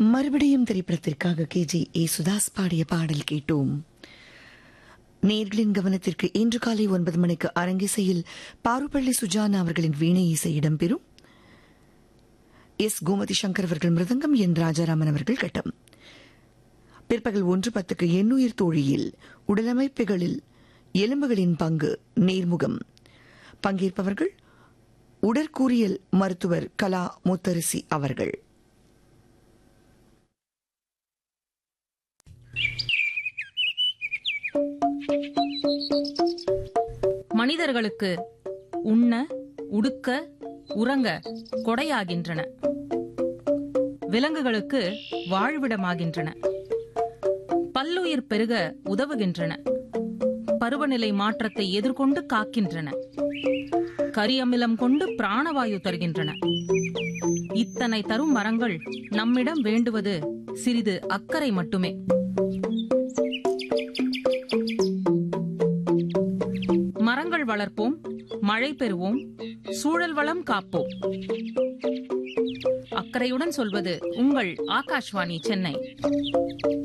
மறுபடியும் திரைப்படத்திற்காக K G Yesudas பாடிய பாடல் கேட்டோம் நேர்களின் கவனத்திற்கு இன்று காலை ஒன்பது மணிக்கு அரங்கிசையில் பாருப்பள்ளி சுஜானா அவர்களின் வீணை இசை இடம்பெறும் எஸ் கோமதி சங்கர் அவர்கள் மிருதங்கம் என் ராஜாராமன் அவர்கள் கட்டம் பிற்பகல் ஒன்று பத்துக்கு எண்ணுயிர் தோழியில் உடலமைப்புகளில் எலும்புகளின் பங்கு நேர்முகம் பங்கேற்பவர்கள் உடற்கூறியல் மருத்துவர் கலா முத்தரசி அவர்கள் மனிதர்களுக்கு உண்ண உடுக்க உறங்க கொடையாகின்றன விலங்குகளுக்கு வாழ்விடமாகின்றன பல்லுயிர் பெருக உதவுகின்றன பருவநிலை மாற்றத்தை எதிர்கொண்டு காக்கின்றன கரியமிலம் கொண்டு பிராணவாயு தருகின்றன இத்தனை தரும் மரங்கள் நம்மிடம் வேண்டுவது சிறிது அக்கறை மட்டுமே மரங்கள் வளர்ப்போம் மழை பெறுவோம் சூழல் வளம் காப்போம் அக்கறையுடன் சொல்வது உங்கள் ஆகாஷ்வாணி சென்னை